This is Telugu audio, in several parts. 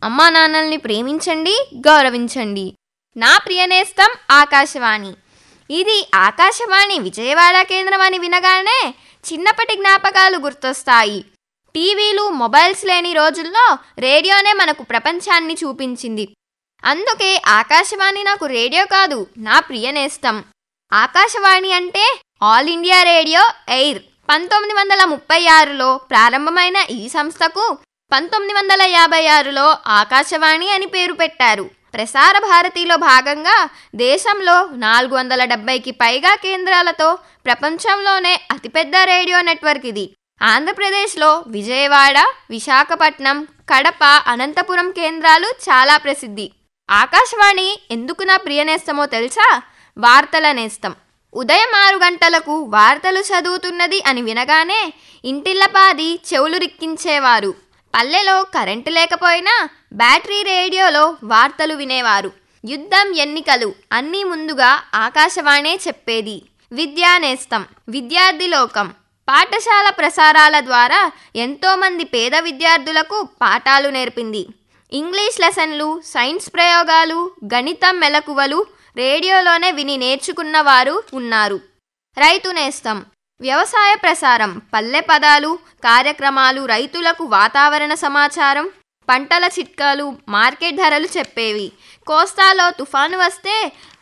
అమ్మా నాన్నల్ని ప్రేమించండి గౌరవించండి నా ప్రియనేస్తం ఆకాశవాణి ఇది ఆకాశవాణి విజయవాడ కేంద్రం అని వినగానే చిన్నప్పటి జ్ఞాపకాలు గుర్తొస్తాయి టీవీలు మొబైల్స్ లేని రోజుల్లో రేడియోనే మనకు ప్రపంచాన్ని చూపించింది అందుకే ఆకాశవాణి నాకు రేడియో కాదు నా ప్రియనేస్తం ఆకాశవాణి అంటే ఆల్ ఇండియా రేడియో ఎయిర్ పంతొమ్మిది వందల ముప్పై ఆరులో ప్రారంభమైన ఈ సంస్థకు పంతొమ్మిది వందల యాభై ఆరులో ఆకాశవాణి అని పేరు పెట్టారు ప్రసార భారతిలో భాగంగా దేశంలో నాలుగు వందల డెబ్బైకి పైగా కేంద్రాలతో ప్రపంచంలోనే అతిపెద్ద రేడియో నెట్వర్క్ ఇది ఆంధ్రప్రదేశ్లో విజయవాడ విశాఖపట్నం కడప అనంతపురం కేంద్రాలు చాలా ప్రసిద్ధి ఆకాశవాణి ఎందుకు నా ప్రియనేస్తమో తెలుసా వార్తల నేస్తం ఉదయం ఆరు గంటలకు వార్తలు చదువుతున్నది అని వినగానే ఇంటిల్లపాది చెవులు రిక్కించేవారు పల్లెలో కరెంటు లేకపోయినా బ్యాటరీ రేడియోలో వార్తలు వినేవారు యుద్ధం ఎన్నికలు అన్నీ ముందుగా ఆకాశవాణే చెప్పేది విద్యా నేస్తం విద్యార్థి లోకం పాఠశాల ప్రసారాల ద్వారా ఎంతోమంది పేద విద్యార్థులకు పాఠాలు నేర్పింది ఇంగ్లీష్ లెసన్లు సైన్స్ ప్రయోగాలు గణితం మెలకువలు రేడియోలోనే విని నేర్చుకున్న వారు ఉన్నారు రైతు నేస్తం వ్యవసాయ ప్రసారం పల్లె పదాలు కార్యక్రమాలు రైతులకు వాతావరణ సమాచారం పంటల చిట్కాలు మార్కెట్ ధరలు చెప్పేవి కోస్తాలో తుఫాను వస్తే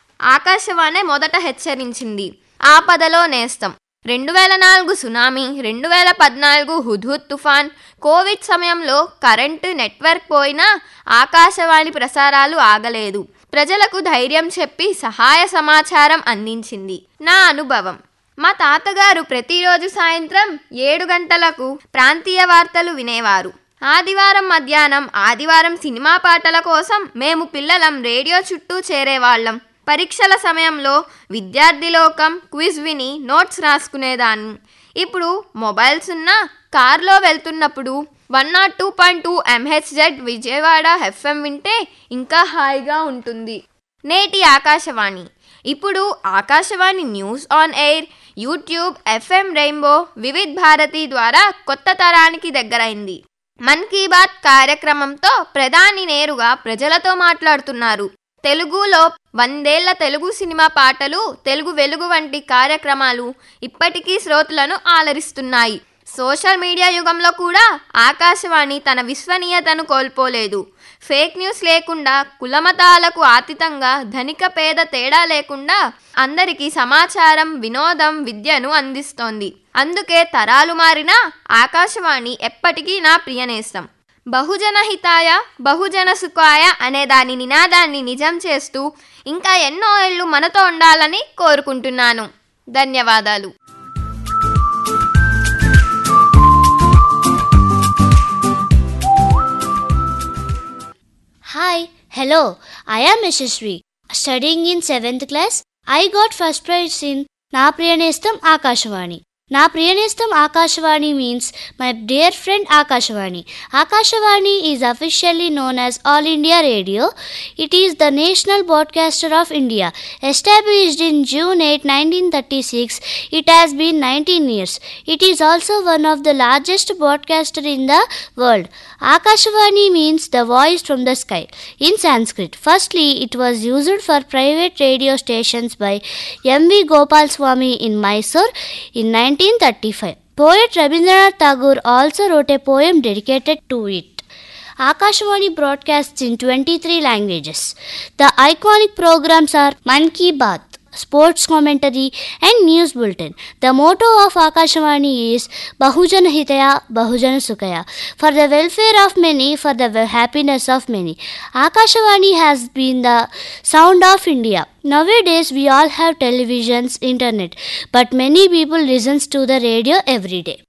ఆకాశవాణి మొదట హెచ్చరించింది ఆపదలో నేస్తం రెండు వేల నాలుగు సునామీ రెండు వేల పద్నాలుగు హుద్హుద్ తుఫాన్ కోవిడ్ సమయంలో కరెంటు నెట్వర్క్ పోయినా ఆకాశవాణి ప్రసారాలు ఆగలేదు ప్రజలకు ధైర్యం చెప్పి సహాయ సమాచారం అందించింది నా అనుభవం మా తాతగారు ప్రతిరోజు సాయంత్రం ఏడు గంటలకు ప్రాంతీయ వార్తలు వినేవారు ఆదివారం మధ్యాహ్నం ఆదివారం సినిమా పాటల కోసం మేము పిల్లలం రేడియో చుట్టూ చేరేవాళ్ళం పరీక్షల సమయంలో విద్యార్థి లోకం క్విజ్ విని నోట్స్ రాసుకునేదాన్ని ఇప్పుడు మొబైల్స్ ఉన్న కార్లో వెళ్తున్నప్పుడు one not two point two MHz Vijayawada FM వింటే ఇంకా హాయిగా ఉంటుంది నేటి ఆకాశవాణి ఇప్పుడు Akashvani news on air YouTube FM rainbow Vividh Bharati ద్వారా కొత్త తరానికి దగ్గరైంది మన్ కీ బాత్ కార్యక్రమంతో ప్రధాని నేరుగా ప్రజలతో మాట్లాడుతున్నారు తెలుగులో వందేళ్ల తెలుగు సినిమా పాటలు తెలుగు వెలుగు వంటి కార్యక్రమాలు ఇప్పటికీ శ్రోతలను ఆలరిస్తున్నాయి సోషల్ మీడియా యుగంలో కూడా ఆకాశవాణి తన విశ్వనీయతను కోల్పోలేదు ఫేక్ న్యూస్ లేకుండా కులమతాలకు అతీతంగా ధనిక పేద తేడా లేకుండా అందరికీ సమాచారం వినోదం విద్యను అందిస్తోంది అందుకే తరాలు మారినా ఆకాశవాణి ఎప్పటికీ నా ప్రియనేస్తం బహుజన హితాయ బహుజన సుఖాయ అనే దాని నినాదాన్ని నిజం చేస్తూ ఇంకా ఎన్నో ఏళ్ళు మనతో ఉండాలని కోరుకుంటున్నాను ధన్యవాదాలు Hi, hello, I am Yashasvi. Studying in 7th class, I got first prize in Na Priyanestam Akashvani. Na Priyanestam Akashvani means my dear friend Akashvani. Akashvani is officially known as All India Radio. It is the national broadcaster of India. Established in June 8, 1936, it has been 19 years. It is also one of the largest broadcaster in the world. Akashvani means the voice from the sky in Sanskrit. Firstly, it was used for private radio stations by M.V. Gopal Swami in Mysore in 1935. Poet Rabindranath Tagore also wrote a poem dedicated to it. Akashvani broadcasts in 23 languages. The iconic programs are Man Ki Baat, sports commentary, and news bulletin. The motto of Akashvani is Bahujan Hitaya, Bahujan Sukhaya. For the welfare of many, for the wel- happiness of many. Akashvani has been the sound of India. Nowadays, we all have televisions, internet, but many people listens to the radio every day.